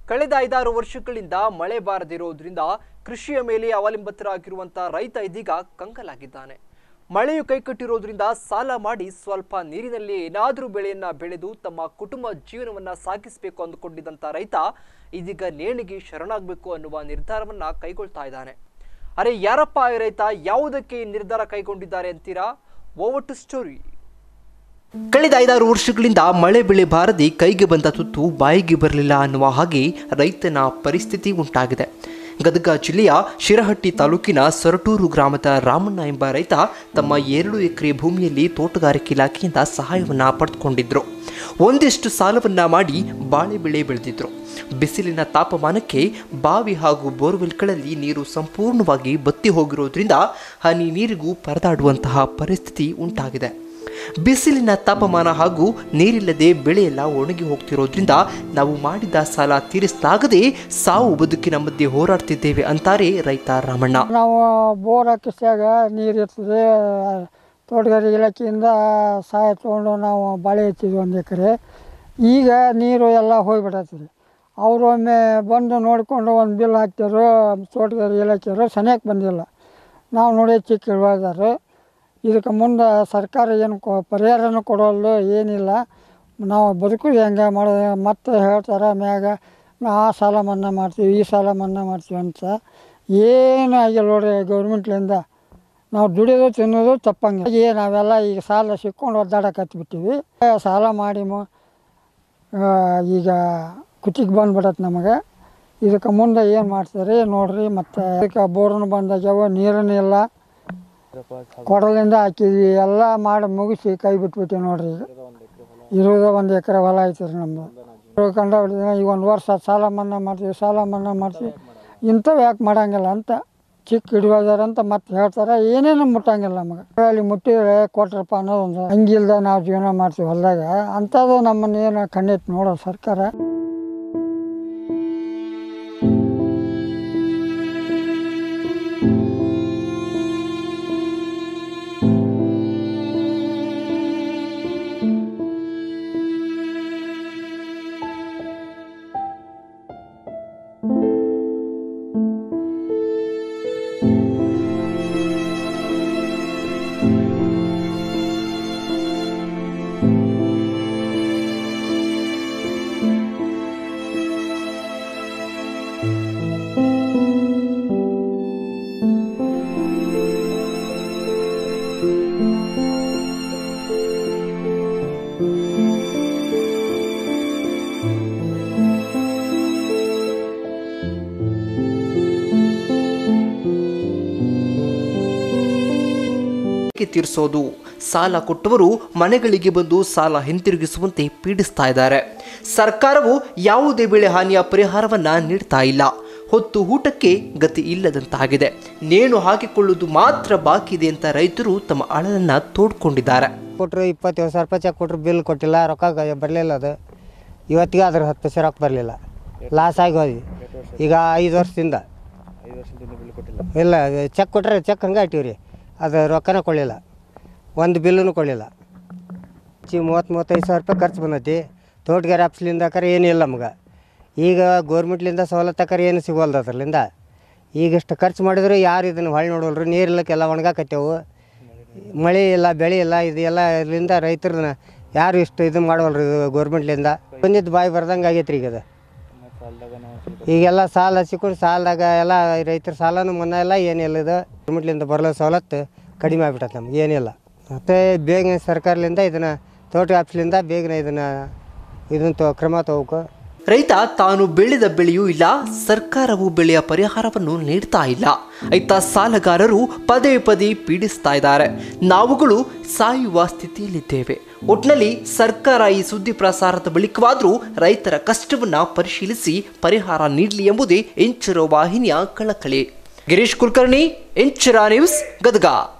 ಕಳೆದ ಐದಾರು ವರ್ಷಗಳಿಂದ ಮಳೆ ಬಾರದಿರೋದ್ರಿಂದ ಕೃಷಿಯ ಮೇಲೆ ಅವಲಂಬಿತರಾಗಿರುವಂತ ರೈತ ಇದೀಗ ಕಂಗಲಾಗಿದ್ದಾನೆ ಮಳೆಯು ಕೈಕಟ್ಟಿರೋದ್ರಿಂದ ಸಾಲ ಮಾಡಿ ಸ್ವಲ್ಪ ನೀರಿನಲ್ಲಿ ಏನಾದರೂ ಬೆಳೆಯನ್ನ ಬೆಳೆದು ತಮ್ಮ ಕುಟುಂಬ ಜೀವನವನ್ನ ಸಾಗಿಸಬೇಕು ಅಂದುಕೊಂಡಿದ್ದಂತ ರೈತ ಇದೀಗ ನೇಣಿಗೆ ಶರಣಾಗಬೇಕು ಅನ್ನುವ ನಿರ್ಧಾರವನ್ನ ಕೈಗೊಳ್ತಾ ಇದ್ದಾನೆ ಅರೆ ಯಾರಪ್ಪ ಈ ರೈತ ಯಾವುದಕ್ಕೆ ಈ ನಿರ್ಧಾರ ಕೈಗೊಂಡಿದ್ದಾರೆ ಅಂತೀರಾ ಓವರ್ ಟು ಸ್ಟೋರಿ ಕಳೆದ ಐದಾರು ವರ್ಷಗಳಿಂದ ಮಳೆ ಬೆಳೆ ಬಾರದೆ ಕೈಗೆ ಬಂದ ತುತ್ತು ಬಾಯಿಗೆ ಬರಲಿಲ್ಲ ಅನ್ನುವ ಹಾಗೆ ರೈತನ ಪರಿಸ್ಥಿತಿ ಉಂಟಾಗಿದೆ ಗದಗ ಜಿಲ್ಲೆಯ ಶಿರಹಟ್ಟಿ ತಾಲೂಕಿನ ಸೊರಟೂರು ಗ್ರಾಮದ ರಾಮಣ್ಣ ಎಂಬ ರೈತ ತಮ್ಮ ಎರಡು ಎಕರೆ ಭೂಮಿಯಲ್ಲಿ ತೋಟಗಾರಿಕೆ ಇಲಾಖೆಯಿಂದ ಸಹಾಯವನ್ನ ಪಡೆದುಕೊಂಡಿದ್ರು ಒಂದಿಷ್ಟು ಸಾಲವನ್ನ ಮಾಡಿ ಬಾಳೆ ಬೆಳೆ ಬೆಳೆದಿದ್ರು ಬಿಸಿಲಿನ ತಾಪಮಾನಕ್ಕೆ ಬಾವಿ ಹಾಗೂ ಬೋರ್ವೆಲ್ಗಳಲ್ಲಿ ನೀರು ಸಂಪೂರ್ಣವಾಗಿ ಬತ್ತಿ ಹೋಗಿರೋದ್ರಿಂದ ಹನಿ ನೀರಿಗೂ ಪರದಾಡುವಂತಹ ಪರಿಸ್ಥಿತಿ ಉಂಟಾಗಿದೆ ಬಿಸಿಲಿನ ತಾಪಮಾನ ಹಾಗೂ ನೀರಿಲ್ಲದೆ ಬೆಳೆಯೆಲ್ಲ ಒಣಗಿ ಹೋಗ್ತಿರೋದ್ರಿಂದ ನಾವು ಮಾಡಿದ ಸಾಲ ತೀರಿಸಲಾಗದೆ ಸಾವು ಬದುಕಿನ ಮಧ್ಯೆ ಹೋರಾಡ್ತಿದ್ದೇವೆ ಅಂತಾರೆ ರೈತ ರಾಮಣ್ಣ ನಾವು ಬೋರ್ ಹಾಕಿಸಿದಾಗ ನೀರು ಇರ್ತದೆ ತೋಟಗಾರಿಕೆ ಇಲಾಖೆಯಿಂದ ಸಹಾಯ ತೊಗೊಂಡು ನಾವು ಬಾಳೆ ಹಚ್ಚಿದ್ವಿ ಒಂದು ಎಕರೆ ಈಗ ನೀರು ಎಲ್ಲ ಹೋಗ್ಬಿಡತ್ತೀರಿ ಅವರು ಒಮ್ಮೆ ಬಂದು ನೋಡಿಕೊಂಡು ಒಂದು ಬಿಲ್ ಹಾಕ್ತಾರೋ ತೋಟಗಾರಿಕೆ ಇಲಾಖೆಯವರು ಸನಿಯಕ್ಕೆ ಬಂದಿಲ್ಲ ನಾವು ನೋಡಿ ಚಿಕ್ಕ ಇಳುವಾದಾರು ಇದಕ್ಕೆ ಮುಂದೆ ಸರ್ಕಾರ ಏನು ಕೊ ಪರಿಹಾರನೂ ಕೊಡೋಲ್ಲ ಏನಿಲ್ಲ ನಾವು ಬದುಕುದು ಹೆಂಗೆ ಮಾಡೋದು ಮತ್ತೆ ಹೇಳ್ತಾರೆ ಮ್ಯಾಗ ನಾ ಆ ಸಾಲ ಮನ್ನಾ ಮಾಡ್ತೀವಿ ಈ ಸಾಲ ಮನ್ನಾ ಮಾಡ್ತೀವಿ ಅಂತ ಏನು ಆಗಿಲ್ಲ ನೋಡ್ರಿ ಗೌರ್ಮೆಂಟ್ಲಿಂದ ನಾವು ದುಡಿಯೋದು ತಿನ್ನೋದು ತಪ್ಪಂಗೆ ನಾವೆಲ್ಲ ಈಗ ಸಾಲ ಸಿಕ್ಕೊಂಡು ಒದ್ದಾಡಕತ್ಬಿಟ್ಟಿವಿ ಸಾಲ ಮಾಡಿ ಮು ಆ, ಈಗ ಕುತ್ತಿಗೆ ಬಂದ್ಬಿಡತ್ತೆ ನಮಗೆ ಇದಕ್ಕೆ ಮುಂದೆ ಏನು ಮಾಡ್ತಾರೆ ನೋಡ್ರಿ ಮತ್ತು ಇದಕ್ಕೆ ಬೋರ್ನು ಬಂದಾಗ್ಯಾವ ನೀರನ್ನು ಇಲ್ಲ ಕೊಡಲಿಂದ ಹಾಕಿದ್ವಿ ಎಲ್ಲ ಮಾಡಿ ಮುಗಿಸಿ ಕೈ ಬಿಟ್ಬಿಟ್ಟಿವಿ ನೋಡ್ರಿ ಈಗ ಇರೋದು ಒಂದು ಎಕರೆ ಹೊಲ ಐತೆ ರೀ ನಮ್ಮದು ಕಂಡ ಈಗ ಒಂದು ವರ್ಷ ಸಾಲ ಮನ್ನಾ ಮಾಡ್ತೀವಿ ಸಾಲ ಮನ್ನಾ ಮಾಡ್ತೀವಿ ಇಂಥವು ಯಾಕೆ ಮಾಡಂಗಿಲ್ಲ ಅಂತ ಚಿಕ್ಕ ಹಿಡಿಯೋದಾರ ಅಂತ ಮತ್ತೆ ಹೇಳ್ತಾರೆ ಏನೇನು ಮುಟ್ಟಂಗಿಲ್ಲ ನಮಗೆ ಅಲ್ಲಿ ಮುಟ್ಟಿದ್ರೆ ಕೊಟ್ರಪ್ಪ ಅನ್ನೋದೊಂದು ಹಂಗಿಲ್ದ ನಾವು ಜೀವನ ಮಾಡ್ತೀವಿ ಹೊಲದಾಗ ಅಂಥದ್ದು ನಮ್ಮನ್ನು ಏನು ಕಣ್ಣೆತ್ತಿ ನೋಡೋ ಸರ್ಕಾರ ಹೇಗೆ ತೀರಿಸೋದು ಸಾಲ ಕೊಟ್ಟವರು ಮನೆಗಳಿಗೆ ಬಂದು ಸಾಲ ಹಿಂತಿರುಗಿಸುವಂತೆ ಪೀಡಿಸ್ತಾ ಇದ್ದಾರೆ ಸರ್ಕಾರವು ಯಾವುದೇ ಬೆಳೆ ಹಾನಿಯ ಪರಿಹಾರವನ್ನ ನೀಡ್ತಾ ಇಲ್ಲ ಹೊತ್ತು ಊಟಕ್ಕೆ ಗತಿ ಇಲ್ಲದಂತಾಗಿದೆ ನೇಣು ಹಾಕಿಕೊಳ್ಳುವುದು ಮಾತ್ರ ಬಾಕಿ ಇದೆ ಅಂತ ರೈತರು ತಮ್ಮ ಅಳಲನ್ನ ತೋಡ್ಕೊಂಡಿದ್ದಾರೆ ಕೊಟ್ಟರು ಇಪ್ಪತ್ತೇಳು ಸಾವಿರ ರೂಪಾಯಿ ಚೆಕ್ ಕೊಟ್ಟರು ಬಿಲ್ ಕೊಟ್ಟಿಲ್ಲ ರೊಕ್ಕ ಬರಲಿಲ್ಲ ಅದು ಇವತ್ತಿಗೆ ಅದ್ರ ಹತ್ತು ಪೈಸೆ ರೊಕ್ಕ ಬರಲಿಲ್ಲ ಲಾಸ್ ಆಗಿ ಹೋದ್ವಿ ಈಗ ಐದು ವರ್ಷದಿಂದ ಇಲ್ಲ ಚೆಕ್ ಕೊಟ್ಟರೆ ಚೆಕ್ ಹಂಗೆ ಇಟ್ಟಿವಿ ರೀ ಅದು ರೊಕ್ಕನೇ ಕೊಡಲಿಲ್ಲ ಒಂದು ಬಿಲ್ಲೂ ಕೊಡಲಿಲ್ಲ ಚಿ ಮೂವತ್ತು ಮೂವತ್ತೈದು ಸಾವಿರ ರೂಪಾಯಿ ಖರ್ಚು ಬಂದೈತಿ ತೋಟಗಾರಿ ಆಫೀಸ್ಲಿಂದ ಕರೆ ಏನಿಲ್ಲ ನಮ್ಗೆ ಈಗ ಗೋರ್ಮೆಂಟ್ಲಿಂದ ಸವಲತ್ತು ಕರೆ ಏನು ಸಿಗೋಲ್ದು ಅದ್ರಲ್ಲಿಂದ ಈಗ ಇಷ್ಟು ಖರ್ಚು ಮಾಡಿದ್ರೆ ಯಾರು ಇದನ್ನು ಹೊಳ್ಳಿ ನೋಡೋಲ್ರಿ ನೀರಿಲ್ಲಕ್ಕೆಲ್ಲ ಒಣಗಾಕತ್ತೇವು ಮಳೆ ಇಲ್ಲ ಬೆಳೆ ಇಲ್ಲ ಇದು ಎಲ್ಲ ಇದರಿಂದ ರೈತರನ್ನ ಯಾರು ಇಷ್ಟು ಇದು ಮಾಡವಲ್ರಿ ಇದು ಗೋರ್ಮೆಂಟ್ಲಿಂದ ಬಂದಿದ್ದು ಬಾಯಿ ಬರ್ದಂಗೆ ಆಗೈತೆ ರೀ ಈಗ ಅದು ಈಗೆಲ್ಲ ಸಾಲ ಸಿಕ್ಕೊಂಡು ಸಾಲದಾಗ ಎಲ್ಲ ರೈತರ ಸಾಲನೂ ಮನ್ನಾ ಇಲ್ಲ ಏನಿಲ್ಲ ಇದು ಗೌರ್ಮೆಂಟ್ಲಿಂದ ಬರಲೋ ಸವಲತ್ತು ಕಡಿಮೆ ಆಗ್ಬಿಟ್ಟೈತೆ ನಮ್ಗೆ ಏನಿಲ್ಲ ಮತ್ತು ಬೇಗ ಸರ್ಕಾರದಿಂದ ಇದನ್ನು ತೋಟ ಆಫೀಸ್ಲಿಂದ ಬೇಗನೆ ಇದನ್ನು ಇದನ್ನು ತೊ ಕ್ರಮ ತಗೋಬೇಕು ರೈತ ತಾನು ಬೆಳೆದ ಬೆಳೆಯೂ ಇಲ್ಲ ಸರ್ಕಾರವು ಬೆಳೆಯ ಪರಿಹಾರವನ್ನು ನೀಡ್ತಾ ಇಲ್ಲ ಐತ ಸಾಲಗಾರರು ಪದೇ ಪದೇ ಪೀಡಿಸ್ತಾ ಇದ್ದಾರೆ ನಾವುಗಳು ಸಾಯುವ ಸ್ಥಿತಿಯಲ್ಲಿದ್ದೇವೆ ಒಟ್ನಲ್ಲಿ ಸರ್ಕಾರ ಈ ಸುದ್ದಿ ಪ್ರಸಾರದ ಬಳಿಕವಾದರೂ ರೈತರ ಕಷ್ಟವನ್ನ ಪರಿಶೀಲಿಸಿ ಪರಿಹಾರ ನೀಡಲಿ ಎಂಬುದೇ ಎಂಚರ ವಾಹಿನಿಯ ಕಳಕಳಿ ಗಿರೀಶ್ ಕುಲಕರ್ಣಿ ಎಂಚರ ನ್ಯೂಸ್ ಗದಗ